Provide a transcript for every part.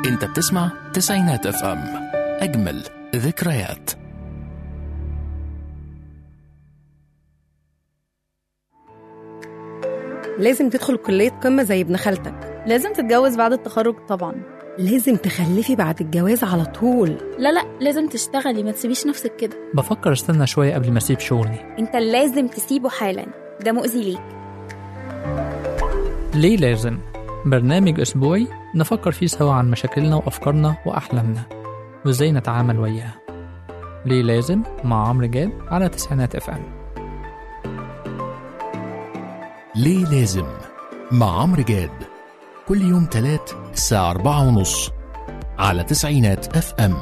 انت بتسمع تسعينات اف ام اجمل ذكريات لازم تدخل كلية قمة زي ابن خالتك لازم تتجوز بعد التخرج طبعا لازم تخلفي بعد الجواز على طول لا لا لازم تشتغلي ما تسيبيش نفسك كده بفكر استنى شوية قبل ما أسيب شغلي انت لازم تسيبه حالا ده مؤذي ليك ليه لازم؟ برنامج أسبوعي نفكر فيه سوا عن مشاكلنا وأفكارنا وأحلامنا وإزاي نتعامل وياها ليه لازم مع عمرو جاد على تسعينات اف ام ليه لازم مع عمرو جاد كل يوم تلات الساعة أربعة ونص على تسعينات اف ام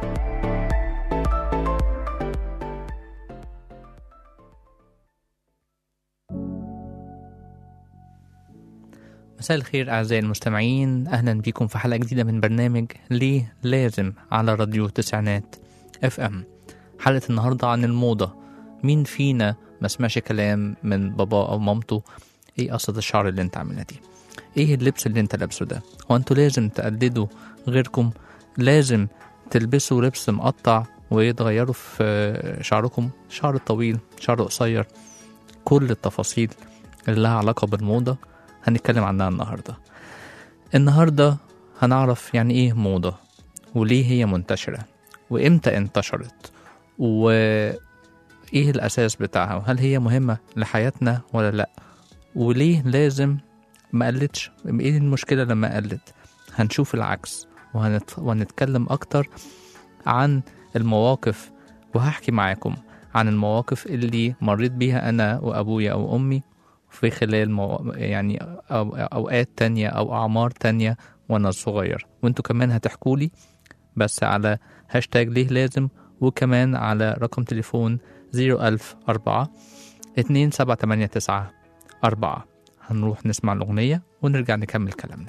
مساء الخير أعزائي المستمعين أهلا بكم في حلقة جديدة من برنامج ليه لازم على راديو تسعينات اف ام حلقة النهاردة عن الموضة مين فينا ما سمعش كلام من بابا أو مامته ايه قصة الشعر اللي انت عاملها دي ايه اللبس اللي انت لابسه ده هو انتوا لازم تقلدوا غيركم لازم تلبسوا لبس مقطع ويتغيروا في شعركم شعر طويل شعر قصير كل التفاصيل اللي لها علاقة بالموضة هنتكلم عنها النهاردة النهاردة هنعرف يعني ايه موضة وليه هي منتشرة وامتى انتشرت وايه الاساس بتاعها وهل هي مهمة لحياتنا ولا لا وليه لازم ما قلتش ايه المشكلة لما قلت هنشوف العكس وهنت... وهنتكلم اكتر عن المواقف وهحكي معاكم عن المواقف اللي مريت بيها انا وابويا او امي في خلال مو... يعني أو... اوقات تانية او اعمار تانية وانا صغير وانتوا كمان هتحكوا لي بس على هاشتاج ليه لازم وكمان على رقم تليفون 01004 2789 أربعة هنروح نسمع الأغنية ونرجع نكمل كلامنا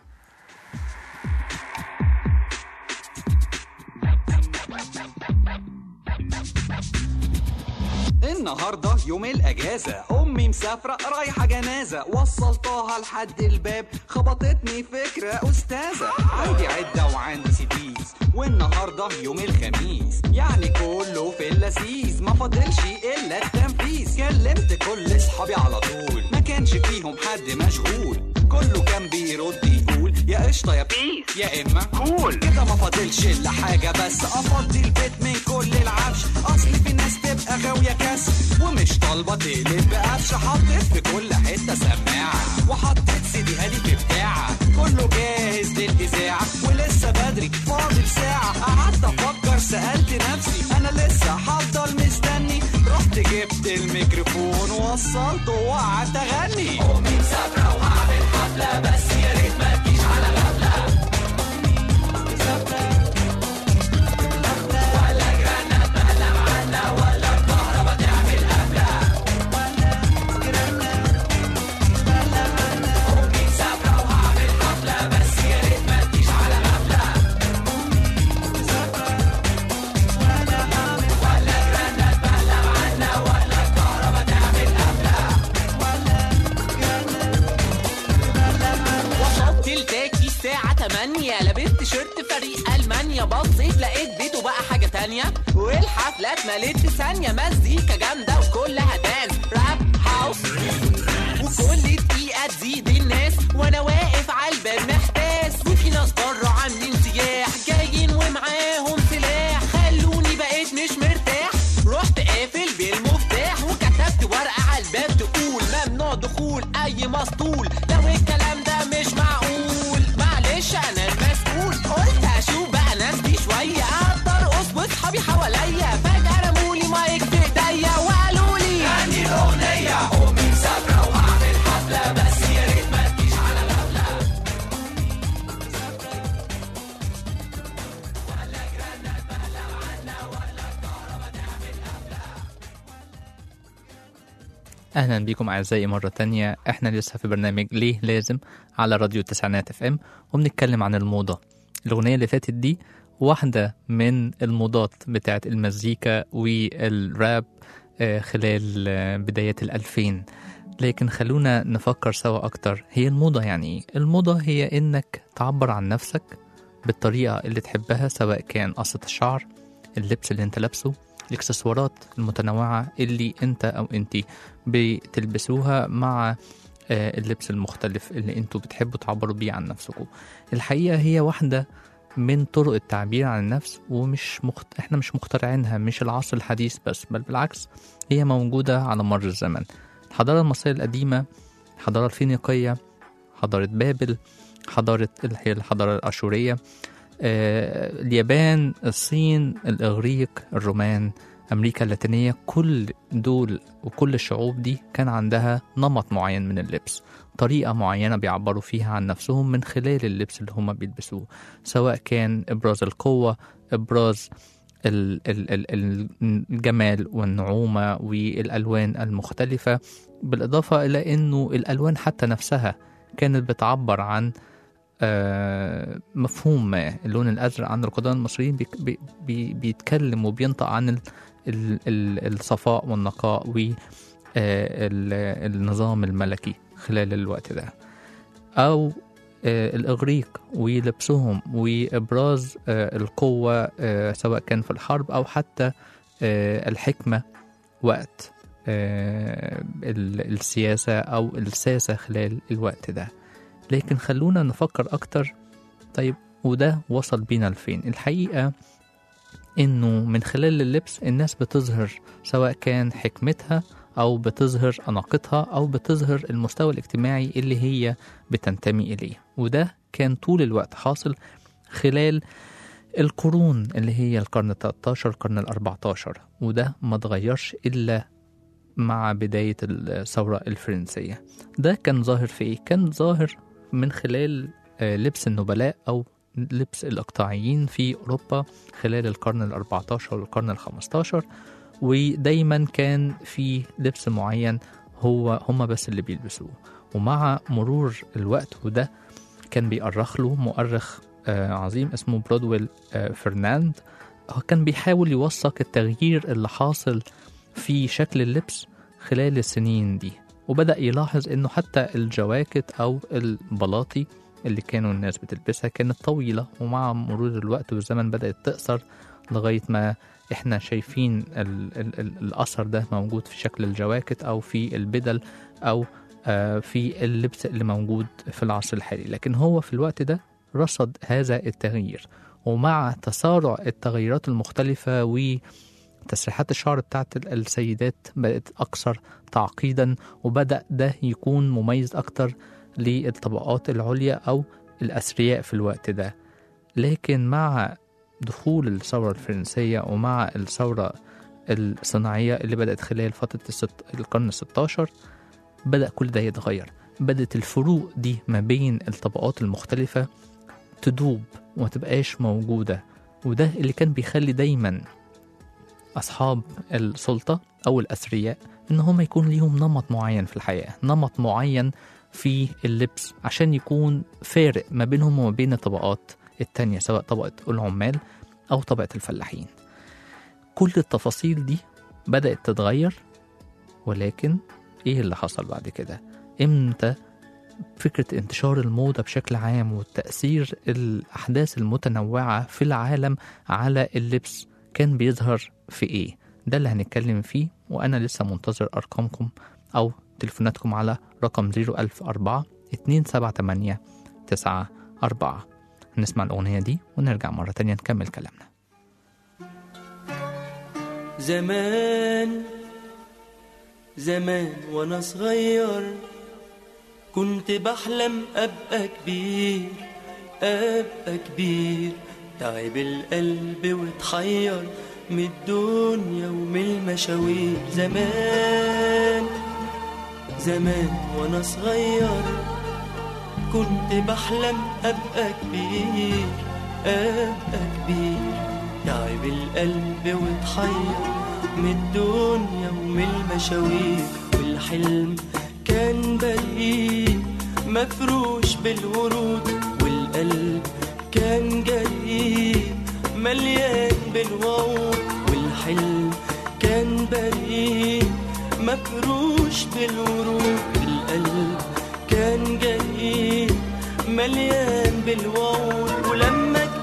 النهاردة يوم الأجازة أمي مسافرة رايحة جنازة وصلتها لحد الباب خبطتني فكرة أستاذة عندي عدة وعندي سيديز والنهاردة يوم الخميس يعني كله في اللذيذ ما فاضلش إلا التنفيذ كلمت كل صحابي على طول ما كانش فيهم حد مشغول كله كان بيرد يقول يا قشطة يا بيس يا إما كول كده ما فاضلش إلا حاجة بس أفضي البيت من كل العفش أصل في ناس تبقى غاوية كاس ومش طالبة تقلب بقفش حطيت في كل حتة سماعة وحطيت سيدي هادي في بتاعة كله جاهز للإذاعة ولسه بدري فاضل ساعة قعدت أفكر سألت نفسي أنا لسه هفضل مستني رحت جبت الميكروفون ووصلته وقعدت أغني أمي مسافرة وهعمل حفلة بس يا ريت ما تجيش على غفلة وصلت التاكي الساعة 8 لبست تيشيرت فريق ألمانيا بصيت لقيت بيته بقى حاجة تانية والحفلات مليت في ثانية مزيكا جامدة وكلها دانس راب هاوس وكل دقيقة تزيد الناس وأنا واقف على الباب محتاس وفي ناس بره عاملين سياح جايين ومعاهم سلاح خلوني بقيت مش مرتاح رحت قافل بالمفتاح وكتبت ورقة على الباب تقول ممنوع دخول أي مسطول لو الكلام ده مش معقول معلش أنا المسؤول قلت أشوف بقى ناس دي شوية أقدر أرقص وأصحابي حواليا فجأة رمولي مايك في إيديا وقالوا لي غني الأغنية أمي مسافرة وهعمل حفلة بس يا ريت ما تجيش على غفلة أهلا بكم أعزائي مرة تانية إحنا لسه في برنامج ليه لازم على راديو التسعينات اف ام وبنتكلم عن الموضة الأغنية اللي فاتت دي واحدة من الموضات بتاعت المزيكا والراب آه، خلال آه، بدايات الألفين لكن خلونا نفكر سوا أكتر هي الموضة يعني إيه؟ الموضة هي إنك تعبر عن نفسك بالطريقة اللي تحبها سواء كان قصة الشعر اللبس اللي انت لابسه الاكسسوارات المتنوعة اللي انت او انتي بتلبسوها مع آه، اللبس المختلف اللي انتوا بتحبوا تعبروا بيه عن نفسكم الحقيقة هي واحدة من طرق التعبير عن النفس ومش مخت... احنا مش مخترعينها مش العصر الحديث بس بل بالعكس هي موجودة على مر الزمن الحضارة المصرية القديمة الحضارة الفينيقية حضارة بابل حضارة اللي هي الحضارة الأشورية آه، اليابان الصين الإغريق الرومان أمريكا اللاتينية كل دول وكل الشعوب دي كان عندها نمط معين من اللبس طريقة معينة بيعبروا فيها عن نفسهم من خلال اللبس اللي هما بيلبسوه سواء كان إبراز القوة إبراز ال- ال- ال- ال- الجمال والنعومة والألوان المختلفة بالإضافة إلى أنه الألوان حتى نفسها كانت بتعبر عن آه، مفهوم ما اللون الأزرق عند القدماء المصريين بيك- بي بي بيتكلم وبينطق عن ال ال ال الصفاء والنقاء والنظام الملكي خلال الوقت ده أو آه، الإغريق ولبسهم وإبراز آه، القوة آه، سواء كان في الحرب أو حتى آه، الحكمة وقت آه، ال- السياسة أو الساسة خلال الوقت ده لكن خلونا نفكر أكتر طيب وده وصل بينا لفين الحقيقة إنه من خلال اللبس الناس بتظهر سواء كان حكمتها أو بتظهر أناقتها أو بتظهر المستوى الاجتماعي اللي هي بتنتمي إليه وده كان طول الوقت حاصل خلال القرون اللي هي القرن ال 13 القرن ال 14 وده ما اتغيرش إلا مع بداية الثورة الفرنسية ده كان ظاهر في إيه؟ كان ظاهر من خلال آه، لبس النبلاء أو لبس الإقطاعيين في أوروبا خلال القرن ال 14 والقرن ال 15 ودايما كان في لبس معين هو هم بس اللي بيلبسوه ومع مرور الوقت وده كان بيأرخ له مؤرخ آه، عظيم اسمه برودويل آه، فرناند هو كان بيحاول يوثق التغيير اللي حاصل في شكل اللبس خلال السنين دي وبدأ يلاحظ انه حتى الجواكت او البلاطي اللي كانوا الناس بتلبسها كانت طويلة ومع مرور الوقت والزمن بدأت تقصر لغاية ما احنا شايفين ال ال ال الأثر ده موجود في شكل الجواكت أو في البدل أو آه في اللبس اللي موجود في العصر الحالي لكن هو في الوقت ده رصد هذا التغيير ومع تسارع التغيرات المختلفة وتسريحات الشعر بتاعت ال- السيدات بقت أكثر تعقيدا وبدأ ده يكون مميز أكتر للطبقات العليا أو الأثرياء في الوقت ده لكن مع دخول الثورة الفرنسية ومع الثورة الصناعية اللي بدأت خلال فترة الست... القرن الستاشر بدأ كل ده يتغير بدأت الفروق دي ما بين الطبقات المختلفة تدوب وما تبقاش موجودة وده اللي كان بيخلي دايما أصحاب السلطة أو الأثرياء إن هم يكون ليهم نمط معين في الحياة نمط معين في اللبس عشان يكون فارق ما بينهم وما بين الطبقات التانية سواء طبقة العمال أو طبقة الفلاحين كل التفاصيل دي بدأت تتغير ولكن إيه اللي حصل بعد كده إمتى فكرة انتشار الموضة بشكل عام وتأثير الأحداث المتنوعة في العالم على اللبس كان بيظهر في إيه ده اللي هنتكلم فيه وأنا لسه منتظر أرقامكم أو تليفوناتكم على رقم 01004 278 94 هنسمع الأغنية دي ونرجع مرة تانية نكمل كلامنا زمان زمان وانا صغير كنت بحلم ابقى كبير ابقى كبير تعب القلب واتحير من الدنيا ومن المشاوير زمان زمان وانا صغير كنت بحلم ابقى كبير ابقى كبير تعب القلب واتحير من الدنيا ومن المشاوير والحلم كان بريء مفروش بالورود والقلب كان جريء مليان بالوعود والحلم كان بريء مفروش بالورود القلب كان جريء مليان بالوعود ولما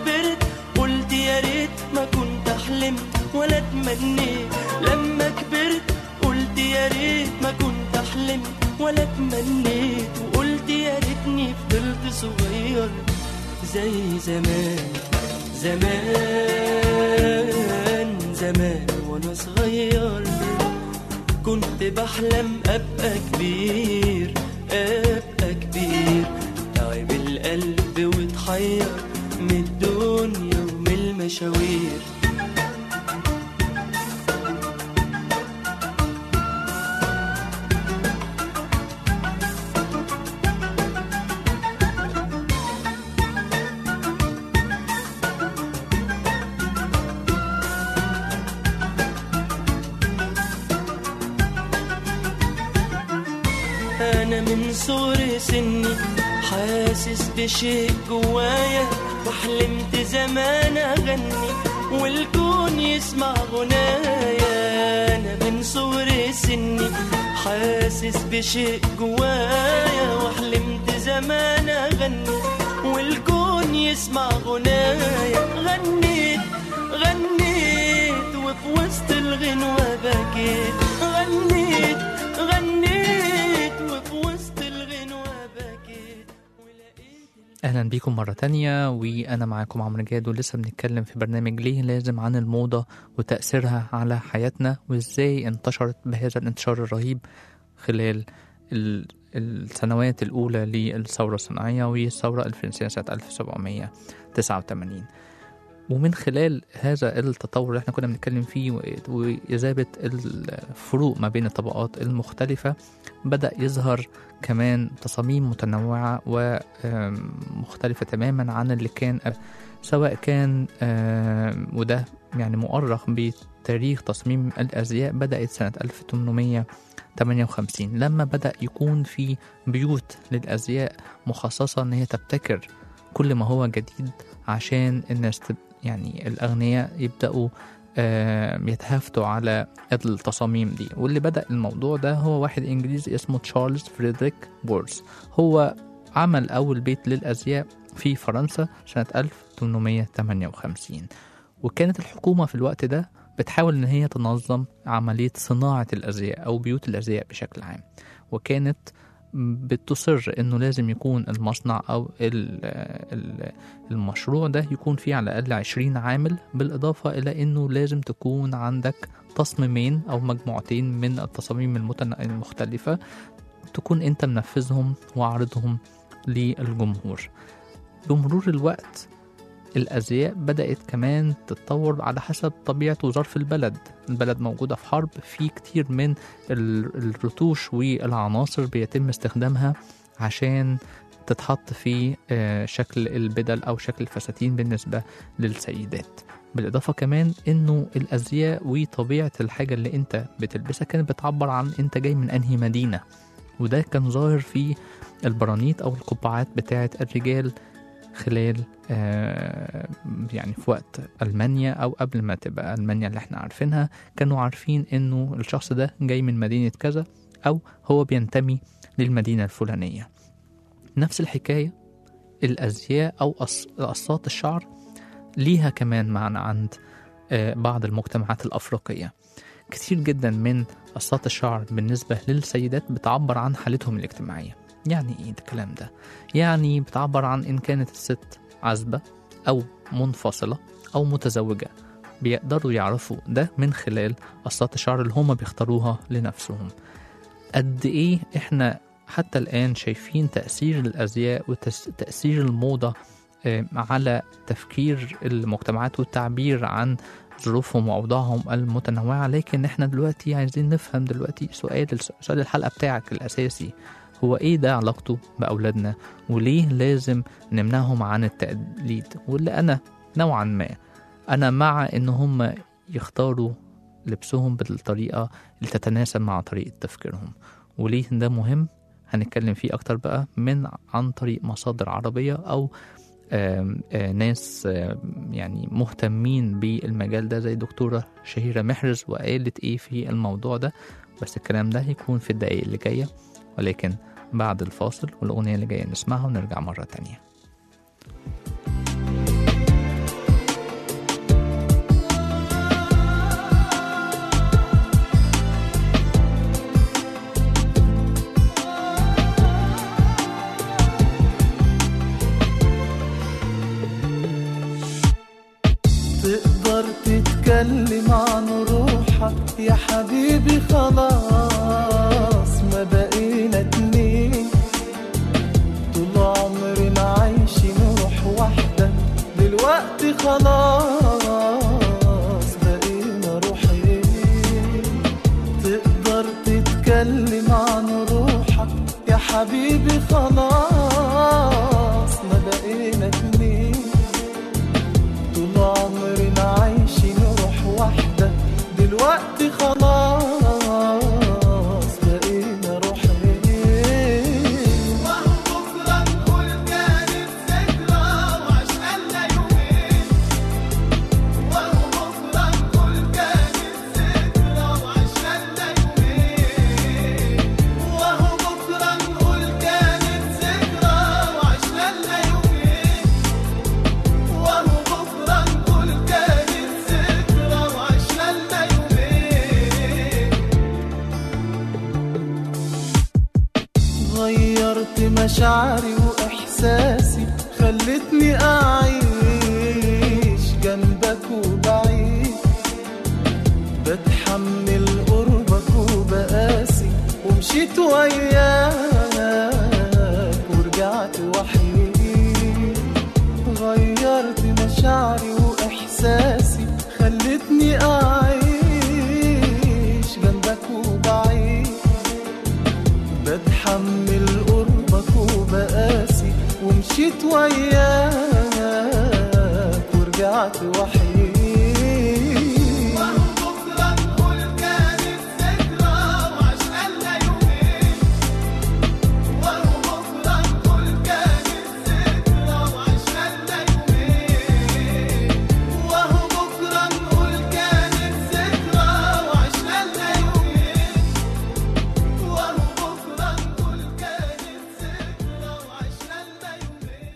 ولا تمنيت لما كبرت قلت يا ريت ما كنت حلمت ولا تمنيت وقلت يا ريتني فضلت صغير زي زمان زمان زمان وانا صغير كنت بحلم ابقى كبير ابقى كبير تعب القلب واتحير من الدنيا ومن المشاوير أنا من صغر سني حاسس بشيء جوايا وحلمت زمان أغني والكون يسمع غنايا أنا من صغر سني حاسس بشيء جوايا وحلمت زمان أغني والكون يسمع غنايا غنيت غنيت وفي وسط الغنوة بكيت غنيت غنيت وفي وسط الغنوة بكيت ولقيت اهلا بيكم مرة تانية وانا معاكم عمرو جاد ولسه بنتكلم في برنامج ليه لازم عن الموضة وتأثيرها على حياتنا وازاي انتشرت بهذا الانتشار الرهيب خلال ال- السنوات الأولى للثورة الصناعية والثورة الفرنسية سنة 1789 ومن خلال هذا التطور اللي احنا كنا بنتكلم فيه و- وإذابة الفروق ما بين الطبقات المختلفة بدأ يظهر كمان تصاميم متنوعة ومختلفة تماما عن اللي كان قبل. سواء كان آم، وده يعني مؤرخ بتاريخ تصميم الأزياء بدأت سنة 1858 لما بدأ يكون في بيوت للأزياء مخصصة إن هي تبتكر كل ما هو جديد عشان الناس تب يعني الأغنياء يبدأوا آم، يتهافتوا على التصاميم دي واللي بدأ الموضوع ده هو واحد إنجليزي اسمه تشارلز فريدريك بورس هو عمل أول بيت للأزياء في فرنسا سنة 1858 وكانت الحكومة في الوقت ده بتحاول إن هي تنظم عملية صناعة الأزياء أو بيوت الأزياء بشكل عام وكانت بتصر إنه لازم يكون المصنع أو ال- ال- المشروع ده يكون فيه على الأقل 20 عامل بالإضافة إلى إنه لازم تكون عندك تصميمين أو مجموعتين من التصاميم المتن- المختلفة تكون أنت منفذهم وعارضهم للجمهور بمرور الوقت الأزياء بدأت كمان تتطور على حسب طبيعة وظرف البلد البلد موجودة في حرب في كتير من ال- الرتوش والعناصر بيتم استخدامها عشان تتحط في آه، شكل البدل أو شكل الفساتين بالنسبة للسيدات بالإضافة كمان إنه الأزياء وطبيعة الحاجة اللي أنت بتلبسها كانت بتعبر عن أنت جاي من أنهي مدينة وده كان ظاهر في البرانيت أو القبعات بتاعة الرجال خلال آه، يعني في وقت ألمانيا أو قبل ما تبقى ألمانيا اللي احنا عارفينها كانوا عارفين إنه الشخص ده جاي من مدينة كذا أو هو بينتمي للمدينة الفلانية نفس الحكاية الأزياء أو قص- قصات الشعر ليها كمان معنى عند آه، بعض المجتمعات الأفريقية كتير جدا من قصات الشعر بالنسبة للسيدات بتعبر عن حالتهم الاجتماعية يعني ايه الكلام ده يعني بتعبر عن ان كانت الست عزبة او منفصلة او متزوجة بيقدروا يعرفوا ده من خلال قصات الشعر اللي هما بيختاروها لنفسهم قد ايه احنا حتى الآن شايفين تأثير الأزياء وتأثير الموضة آه، على تفكير المجتمعات والتعبير عن ظروفهم وأوضاعهم المتنوعة لكن احنا دلوقتي عايزين نفهم دلوقتي سؤال سؤال الحلقة بتاعك الأساسي هو ايه ده علاقته بأولادنا وليه لازم نمنعهم عن التقليد واللي أنا نوعا ما أنا مع إن هم يختاروا لبسهم بالطريقة اللي تتناسب مع طريقة تفكيرهم وليه ده مهم هنتكلم فيه أكتر بقى من عن طريق مصادر عربية أو آم، آه، ناس آم، يعني مهتمين بالمجال ده زي دكتورة شهيرة محرز وقالت ايه في الموضوع ده بس الكلام ده هيكون في الدقايق اللي جاية ولكن بعد الفاصل والأغنية اللي جاية نسمعها ونرجع مرة تانية خلاص بقينا روحين تقدر تتكلم عن روحك يا حبيبي خلاص ما بقينا اتنين طول عمرنا عايشين روح واحدة دلوقتي خلاص بقينا روحين وهو بكرة نقول كانت ذكرى وعشقنا يومين وهو بكرة نقول كانت ذكرى وعشقنا يومين وهو بكرة نقول كانت ذكرى وعشقنا يومين وهو بكرة نقول كانت ذكرى وعشقنا يومين غيرت مشاعري وإحساسي خلتني أعيش جنبك وبعيد بتحمل قربك وبقاسي ومشيت وياك ورجعت وحيد غيرت مشاعري وإحساسي خلتني أعيش جنبك وبعيد بتحمل قربك وبقاسي ومشيت وياك ورجعت وحيد بكرة نقول كانت ذكرى وعشقنا يومين وهو بكرة نقول كانت ذكرى وعشقنا يومين وهو بكرة نقول كانت ذكرى وعشقنا يومين وهو بكرة نقول كانت ذكرى وعشقنا يومين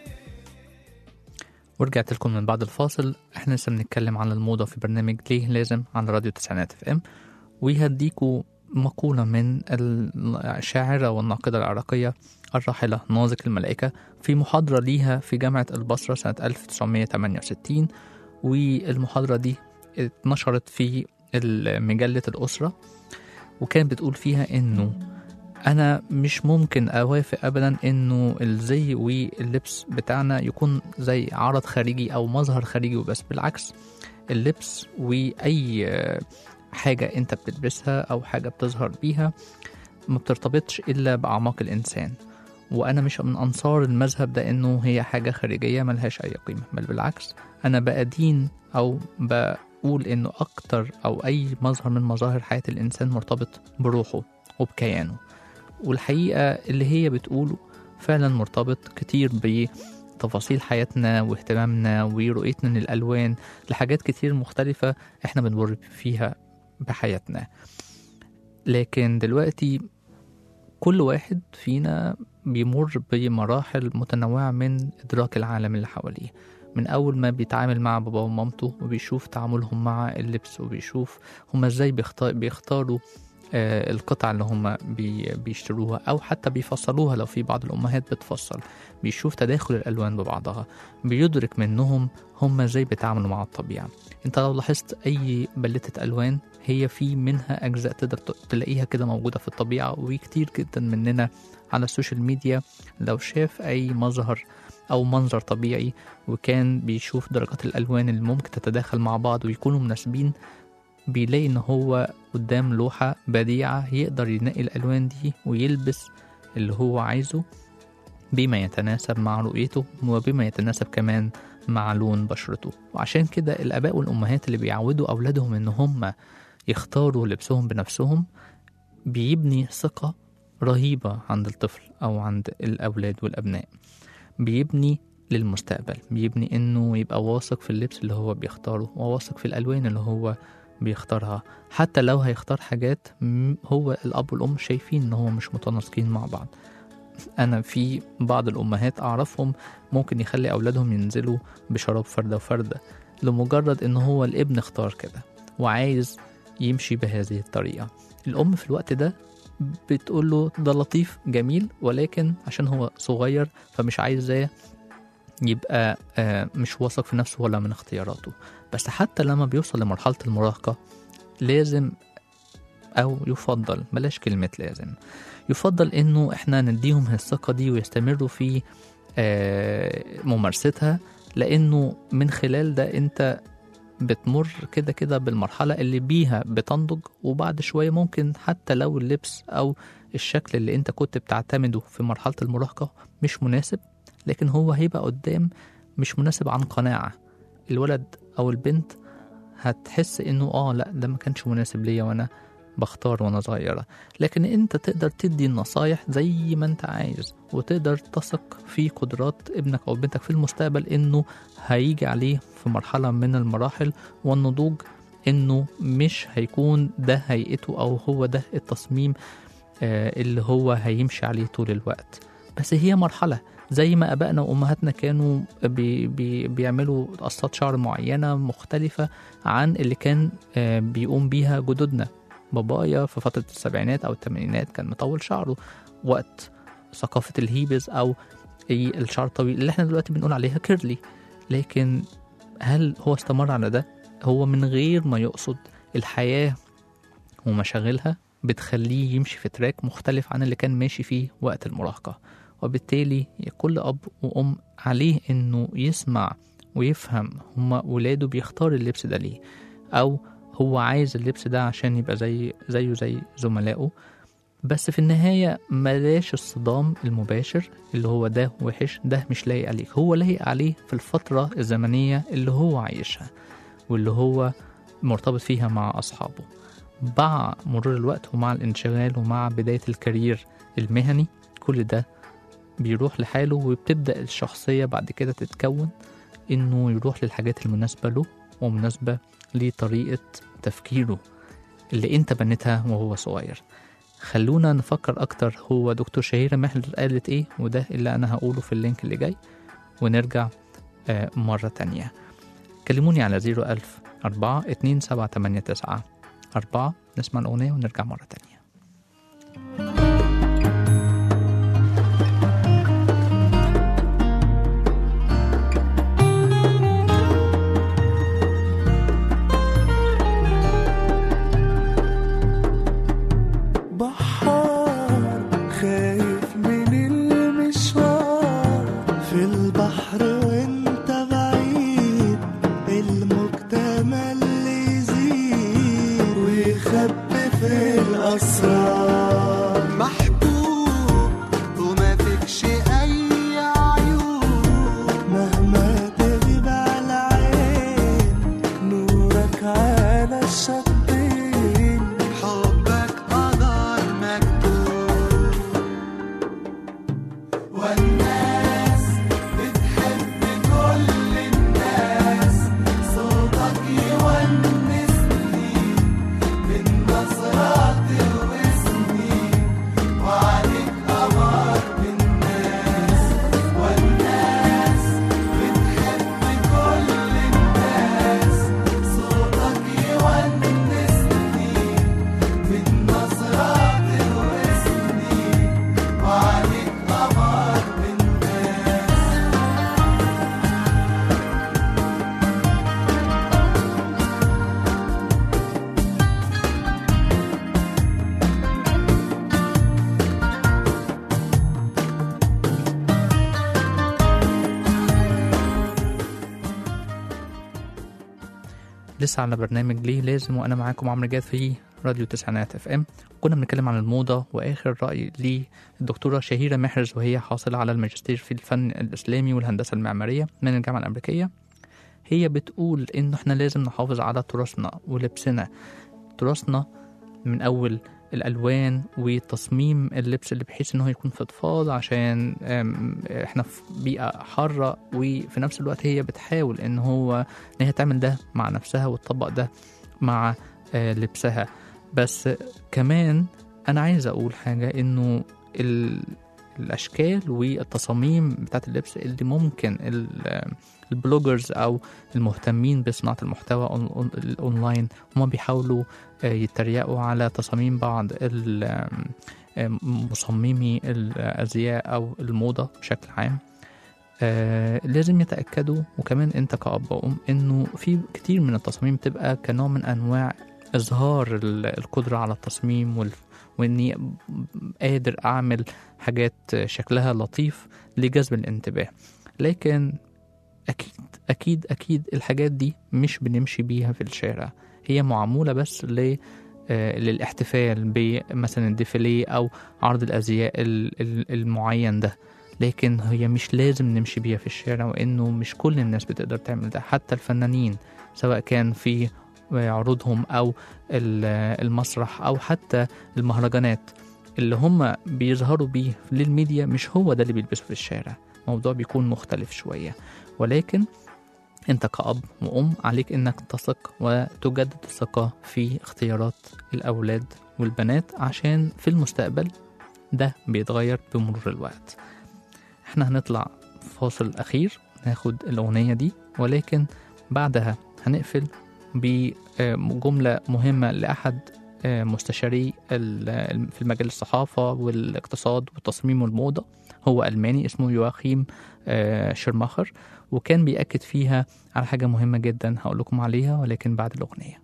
ورجعت لكم من بعد الفاصل احنا لسه بنتكلم عن الموضة في برنامج ليه لازم على راديو تسعينات اف ام وهديكوا مقولة من الشاعرة والناقدة العراقية الراحلة نازك الملائكة في محاضرة ليها في جامعة البصرة سنة 1968 والمحاضرة دي اتنشرت في مجلة الأسرة وكانت بتقول فيها إنه أنا مش ممكن أوافق أبدا إنه الزي واللبس بتاعنا يكون زي عرض خارجي أو مظهر خارجي وبس بالعكس اللبس وأي آه، حاجة أنت بتلبسها أو حاجة بتظهر بيها ما بترتبطش إلا بأعماق الإنسان وأنا مش من أنصار المذهب ده إنه هي حاجة خارجية ملهاش أي قيمة بل بالعكس أنا بأدين أو بقول إنه أكتر أو أي مظهر من مظاهر حياة الإنسان مرتبط بروحه وبكيانه والحقيقة اللي هي بتقوله فعلا مرتبط كتير بتفاصيل حياتنا واهتمامنا ورؤيتنا للألوان لحاجات كتير مختلفة احنا بنمر فيها بحياتنا لكن دلوقتي كل واحد فينا بيمر بمراحل متنوعة من إدراك العالم اللي حواليه من أول ما بيتعامل مع بابا ومامته وبيشوف تعاملهم مع اللبس وبيشوف هما ازاي بيختار بيختاروا آه، القطع اللي هم بي بيشتروها أو حتى بيفصلوها لو في بعض الأمهات بتفصل بيشوف تداخل الألوان ببعضها بيدرك منهم هم ازاي بيتعاملوا مع الطبيعة انت لو لاحظت أي بلتة ألوان هي في منها أجزاء تقدر ت- تلاقيها كده موجودة في الطبيعة وكتير جدا مننا على السوشيال ميديا لو شاف أي مظهر أو منظر طبيعي وكان بيشوف درجات الألوان اللي ممكن تتداخل مع بعض ويكونوا مناسبين بيلاقي إن هو قدام لوحة بديعة يقدر ينقي الألوان دي ويلبس اللي هو عايزه بما يتناسب مع رؤيته وبما يتناسب كمان مع لون بشرته وعشان كده الآباء والأمهات اللي بيعودوا أولادهم إن هم يختاروا لبسهم بنفسهم بيبني ثقة رهيبة عند الطفل أو عند الأولاد والأبناء بيبني للمستقبل بيبني إنه يبقى واثق في اللبس اللي هو بيختاره وواثق في الألوان اللي هو بيختارها حتى لو هيختار حاجات م- هو الأب والأم شايفين إن هو مش متناسقين مع بعض أنا في بعض الأمهات أعرفهم ممكن يخلي أولادهم ينزلوا بشراب فردة وفردة لمجرد إن هو الابن اختار كده وعايز يمشي بهذه الطريقة الأم في الوقت ده بتقول له ده لطيف جميل ولكن عشان هو صغير فمش عايزاه يبقى آه، مش واثق في نفسه ولا من اختياراته بس حتى لما بيوصل لمرحلة المراهقة لازم أو يفضل بلاش كلمة لازم يفضل إنه إحنا نديهم الثقة دي ويستمروا في آه، ممارستها لانه من خلال ده انت بتمر كده كده بالمرحله اللي بيها بتنضج وبعد شويه ممكن حتى لو اللبس او الشكل اللي انت كنت بتعتمده في مرحله المراهقه مش مناسب لكن هو هيبقى قدام مش مناسب عن قناعه الولد او البنت هتحس انه اه لا ده ما كانش مناسب ليا وانا بختار وانا صغيره لكن انت تقدر تدي النصايح زي ما انت عايز وتقدر تثق في قدرات ابنك او بنتك في المستقبل انه هيجي عليه في مرحله من المراحل والنضوج انه مش هيكون ده هيئته او هو ده التصميم آه، اللي هو هيمشي عليه طول الوقت بس هي مرحله زي ما ابائنا وامهاتنا كانوا بي بي بيعملوا قصات شعر معينه مختلفه عن اللي كان آه، بيقوم بيها جدودنا بابايا في فتره السبعينات او الثمانينات كان مطول شعره وقت ثقافه الهيبز او إيه الشعر الطويل اللي احنا دلوقتي بنقول عليها كيرلي لكن هل هو استمر على ده هو من غير ما يقصد الحياه ومشاغلها بتخليه يمشي في تراك مختلف عن اللي كان ماشي فيه وقت المراهقة وبالتالي كل أب وأم عليه إنه يسمع ويفهم هما ولاده بيختار اللبس ده ليه أو هو عايز اللبس ده عشان يبقى زي زيه زي زملائه بس في النهاية ملاش الصدام المباشر اللي هو ده وحش ده مش لايق عليك هو لايق عليه في الفترة الزمنية اللي هو عايشها واللي هو مرتبط فيها مع أصحابه مع مرور الوقت ومع الانشغال ومع بداية الكارير المهني كل ده بيروح لحاله وبتبدأ الشخصية بعد كده تتكون إنه يروح للحاجات المناسبة له ومناسبة لطريقة تفكيره اللي انت بنيتها وهو صغير خلونا نفكر أكتر هو دكتور شهيرة محل قالت إيه وده اللي أنا هقوله في اللينك اللي جاي ونرجع آه، مرة تانية كلموني على 01000 4 2 7 8 9 أربعة نسمع الأغنية ونرجع مرة تانية بحار خايف من المشوار في البحر وانت بعيد المجتمع اللي يزيد ويخبي في الأسرار محبوب وما فيكش أي عيوب مهما تغيب على عين نورك على الشطين حبك قدر مكتوب والناس بتحب كل الناس صوتك يونسني من نظرات واسمي وعليك قمر بالناس والناس بتحب كل الناس صوتك يونسني من نظرات واسمي وعليك قمر بالناس لسه على برنامج ليه لازم وأنا معاكم عمرو جاد في راديو تسعينات اف ام كنا بنتكلم عن الموضة وآخر رأي للدكتورة شهيرة محرز وهي حاصلة على الماجستير في الفن الإسلامي والهندسة المعمارية من الجامعة الأمريكية هي بتقول إن إحنا لازم نحافظ على تراثنا ولبسنا تراثنا من أول الألوان وتصميم اللبس اللي بحيث إن هو يكون فضفاض عشان أم، إحنا في بيئة حارة وفي نفس الوقت هي بتحاول إن هو إن هي تعمل ده مع نفسها وتطبق ده مع آه، لبسها بس كمان أنا عايز أقول حاجة إنه ال... الأشكال والتصاميم بتاعت اللبس اللي ممكن ال- البلوجرز أو المهتمين بصناعة المحتوى أون- أون- الأونلاين هما بيحاولوا آه، يتريقوا على تصاميم بعض ال- آم، مصممي الأزياء أو الموضة بشكل عام آه لازم يتأكدوا وكمان أنت كأب وأم إنه في كتير من التصاميم تبقى كنوع من أنواع إظهار ال- القدرة على التصميم وال... وإني قادر أعمل حاجات شكلها لطيف لجذب الانتباه لكن أكيد أكيد أكيد الحاجات دي مش بنمشي بيها في الشارع هي معمولة بس ل آه، للاحتفال بمثلا الديفيليه أو عرض الأزياء ال- ال- المعين ده لكن هي مش لازم نمشي بيها في الشارع وإنه مش كل الناس بتقدر تعمل ده حتى الفنانين سواء كان في عروضهم أو ال- المسرح أو حتى المهرجانات اللي هم بيظهروا بيه للميديا مش هو ده اللي بيلبسه في الشارع الموضوع بيكون مختلف شوية ولكن انت كأب وأم عليك انك تثق وتجدد الثقة في اختيارات الأولاد والبنات عشان في المستقبل ده بيتغير بمرور الوقت احنا هنطلع فاصل أخير ناخد الأغنية دي ولكن بعدها هنقفل بجملة مهمة لأحد آه، مستشاري ال- في المجال الصحافة والاقتصاد والتصميم والموضة هو ألماني اسمه يواخيم آه، شرماخر وكان بيأكد فيها على حاجة مهمة جدا هقول لكم عليها ولكن بعد الأغنية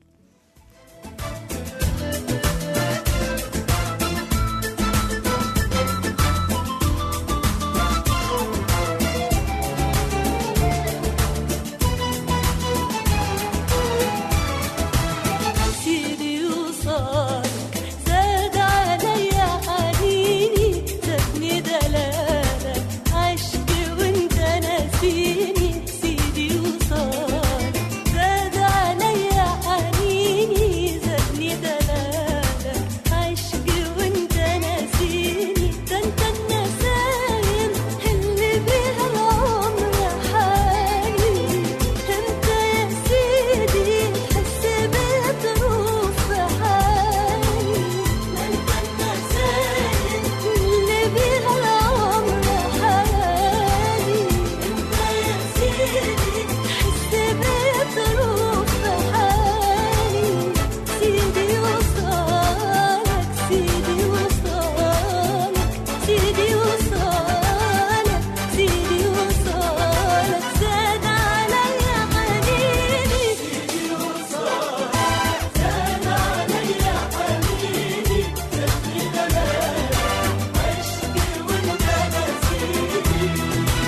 سيدي وصالك زاد عليا حنيني زادني دلالك عشقي وانت ناسيني سيدي وصالك زاد عليا حنيني زادني دلالك عشقي وانت ناسيني ده انت النسايم اللي بيها العمر حالي انت يا سيدي تحس بظروف حالي انت النسايم اللي بيها العمر حالي انت يا سيدي تحس بظروف حالي سيدي وصالك سيدي وصالك سيدي وصالك سيدي وصالك زاد عليا حنيني سيدي وصالك زاد عليا حنيني زادني دلالك عشقي وانت نسيني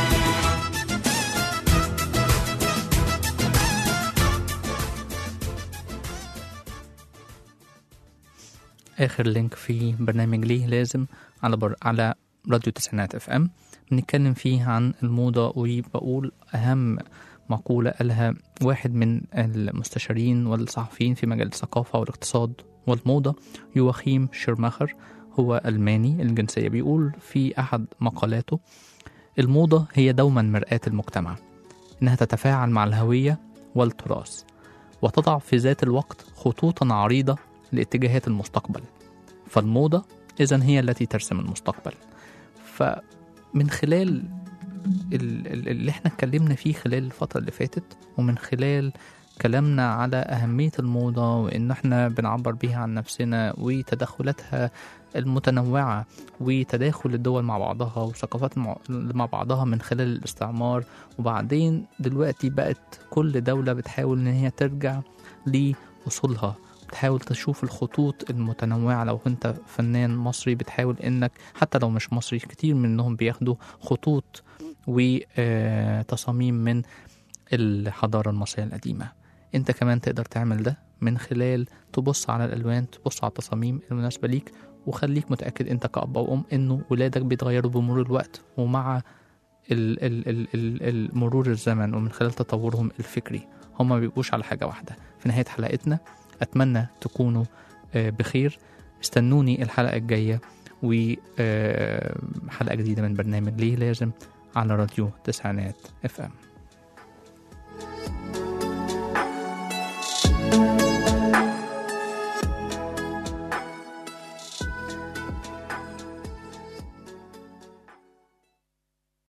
آخر لينك في برنامج ليه لازم على بر... على راديو تسعينات اف ام بنتكلم فيه عن الموضة وبقول أهم مقولة قالها واحد من المستشارين والصحفيين في مجال الثقافة والاقتصاد والموضة يواخيم شيرماخر هو ألماني الجنسية بيقول في أحد مقالاته الموضة هي دوما مرآة المجتمع إنها تتفاعل مع الهوية والتراث وتضع في ذات الوقت خطوطا عريضة لاتجاهات المستقبل فالموضة إذا هي التي ترسم المستقبل فمن خلال ال- ال- اللي احنا اتكلمنا فيه خلال الفترة اللي فاتت ومن خلال كلامنا على أهمية الموضة وإن احنا بنعبر بيها عن نفسنا وتدخلاتها المتنوعة وتداخل الدول مع بعضها وثقافات مع- مع بعضها من خلال الاستعمار وبعدين دلوقتي بقت كل دولة بتحاول إن هي ترجع لأصولها بتحاول تشوف الخطوط المتنوعة لو انت فنان مصري بتحاول انك حتى لو مش مصري كتير منهم بياخدوا خطوط وتصاميم من الحضارة المصرية القديمة انت كمان تقدر تعمل ده من خلال تبص على الالوان تبص على التصاميم المناسبة ليك وخليك متأكد انت كأب او ام انه ولادك بيتغيروا بمرور الوقت ومع ال ال ال ال ال مرور الزمن ومن خلال تطورهم الفكري هما ما بيبقوش على حاجة واحدة في نهاية حلقتنا أتمنى تكونوا آه، بخير استنوني الحلقة الجاية وحلقة جديدة من برنامج ليه لازم على راديو تسعينات اف ام